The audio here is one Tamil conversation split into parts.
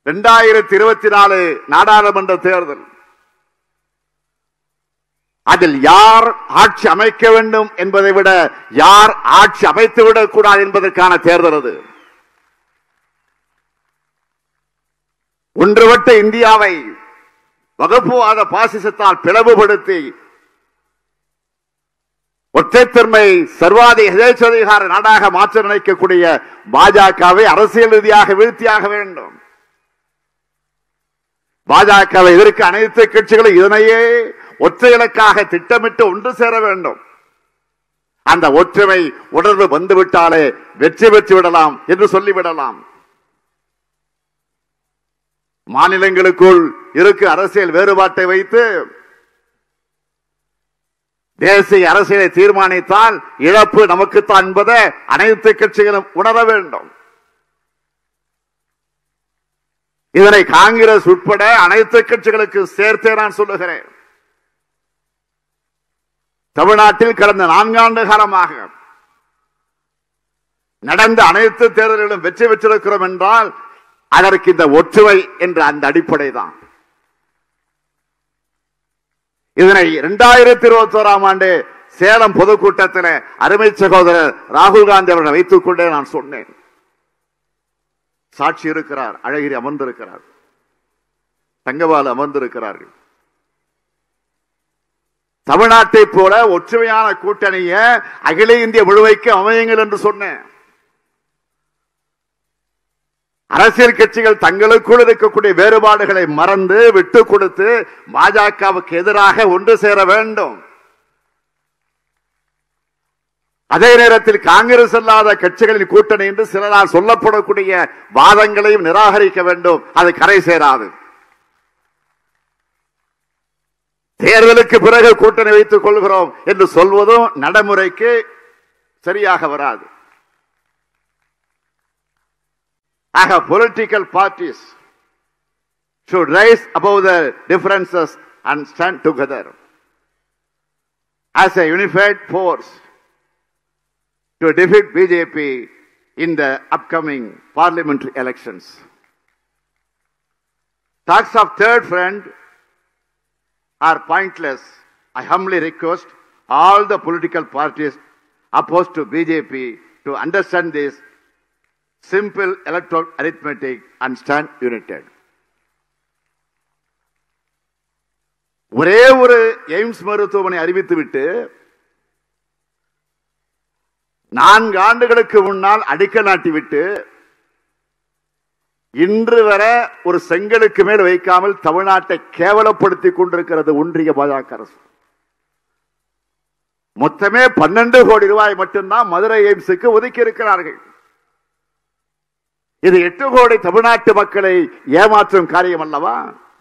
இரண்டாயிரத்தி இருபத்தி நாலு நாடாளுமன்ற தேர்தல் அதில் யார் ஆட்சி அமைக்க வேண்டும் என்பதை விட யார் ஆட்சி அமைத்து விடக் கூடாது என்பதற்கான தேர்தல் அது ஒன்றுபட்ட இந்தியாவை வகுப்புவாத பாசிசத்தால் பிளவுபடுத்தி ஒற்றைத்தன்மை சர்வாதி எதேச்சதிகார நாடாக மாற்ற நினைக்கக்கூடிய பாஜகவை அரசியல் ரீதியாக வீழ்த்தியாக வேண்டும் பாஜகவை எதிர்க்க அனைத்து கட்சிகளும் இதனையே ஒற்றை இலக்காக திட்டமிட்டு ஒன்று சேர வேண்டும் அந்த ஒற்றுமை உணர்வு வந்துவிட்டாலே வெற்றி பெற்று விடலாம் என்று சொல்லிவிடலாம் மாநிலங்களுக்குள் இருக்கு அரசியல் வேறுபாட்டை வைத்து தேசிய அரசியலை தீர்மானித்தால் இழப்பு நமக்குத்தான் என்பதை அனைத்து கட்சிகளும் உணர வேண்டும் இதனை காங்கிரஸ் உட்பட அனைத்து கட்சிகளுக்கு சேர்த்தே நான் சொல்லுகிறேன் தமிழ்நாட்டில் கடந்த நான்காண்டு காலமாக நடந்த அனைத்து தேர்தல்களிலும் வெற்றி பெற்றிருக்கிறோம் என்றால் அதற்கு இந்த ஒற்றுமை என்ற அந்த அடிப்படை தான் இதனை இரண்டாயிரத்தி இருபத்தி ஓராம் ஆண்டு சேலம் பொதுக்கூட்டத்தில் அருமை சகோதரர் ராகுல் காந்தி அவர்கள் வைத்துக் கொண்டே நான் சொன்னேன் சாட்சி இருக்கிறார் அழகிரி அமர்ந்திருக்கிறார் தங்கபால் அமர்ந்திருக்கிறார்கள் தமிழ்நாட்டை போல ஒற்றுமையான கூட்டணிய அகில இந்திய முழுமைக்கு அமையுங்கள் என்று சொன்னேன் அரசியல் கட்சிகள் தங்களுக்குள் இருக்கக்கூடிய வேறுபாடுகளை மறந்து விட்டு கொடுத்து பாஜகவுக்கு எதிராக ஒன்று சேர வேண்டும் அதே நேரத்தில் காங்கிரஸ் அல்லாத கட்சிகளின் கூட்டணி என்று சிலரால் சொல்லப்படக்கூடிய வாதங்களையும் நிராகரிக்க வேண்டும் அது கரை சேராது தேர்தலுக்கு பிறகு கூட்டணி வைத்துக் கொள்கிறோம் என்று சொல்வதும் நடைமுறைக்கு சரியாக வராது ஆக political parties should rise above the differences and stand together as a unified force to defeat BJP in the upcoming parliamentary elections. Talks of third front are pointless. I humbly request all the political parties opposed to BJP to understand this simple electoral arithmetic and stand united. ஒரே ஒரு எய்ம்ஸ் மருத்துவமனை அறிவித்துவிட்டு நான்கு ஆண்டுகளுக்கு முன்னால் அடிக்கல் நாட்டிவிட்டு இன்று வரை ஒரு செங்கலுக்கு மேல் வைக்காமல் தமிழ்நாட்டை கேவலப்படுத்திக் கொண்டிருக்கிறது ஒன்றிய பாஜக அரசு மொத்தமே பன்னெண்டு கோடி ரூபாய் மட்டும்தான் மதுரை எய்ம்ஸுக்கு ஒதுக்கி இருக்கிறார்கள் இது எட்டு கோடி தமிழ்நாட்டு மக்களை ஏமாற்றும் காரியம் அல்லவா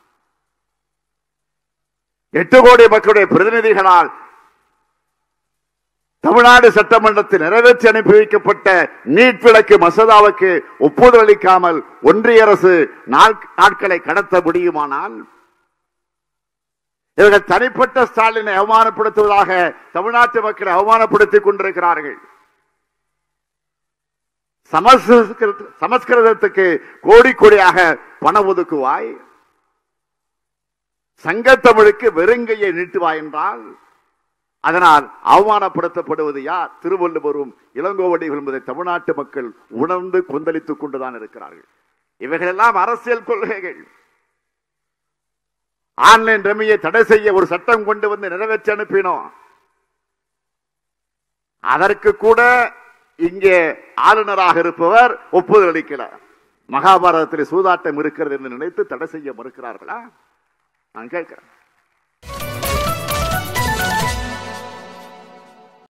எட்டு கோடி மக்களுடைய பிரதிநிதிகளால் தமிழ்நாடு சட்டமன்றத்தில் நிறைவேற்றி அனுப்பி வைக்கப்பட்ட நீட் விளக்கு மசோதாவுக்கு ஒப்புதல் அளிக்காமல் ஒன்றிய அரசு நாட்களை கடத்த முடியுமானால் இவர்கள் தனிப்பட்ட ஸ்டாலினை அவமானப்படுத்துவதாக தமிழ்நாட்டு மக்களை அவமானப்படுத்திக் கொண்டிருக்கிறார்கள் சமஸ்கிருதத்துக்கு கோடி கோடியாக பணம் ஒதுக்குவாய் சங்கத்தமிழுக்கு வெறுங்கையை நீட்டுவாய் என்றால் அதனால் அவமானப்படுத்தப்படுவது யார் திருவள்ளுவரும் இளங்கோவடிகள் என்பதை தமிழ்நாட்டு மக்கள் உணர்ந்து கொந்தளித்துக் கொண்டுதான் இருக்கிறார்கள் இவைகளெல்லாம் அரசியல் கொள்கைகள் ஆன்லைன் ரமியை தடை செய்ய ஒரு சட்டம் கொண்டு வந்து நிறைவேற்றி அனுப்பினோம் அதற்கு கூட இங்கே ஆளுநராக இருப்பவர் ஒப்புதல் அளிக்கல மகாபாரதத்தில் சூதாட்டம் இருக்கிறது என்று நினைத்து தடை செய்ய மறுக்கிறார்களா நான் கேட்கிறேன்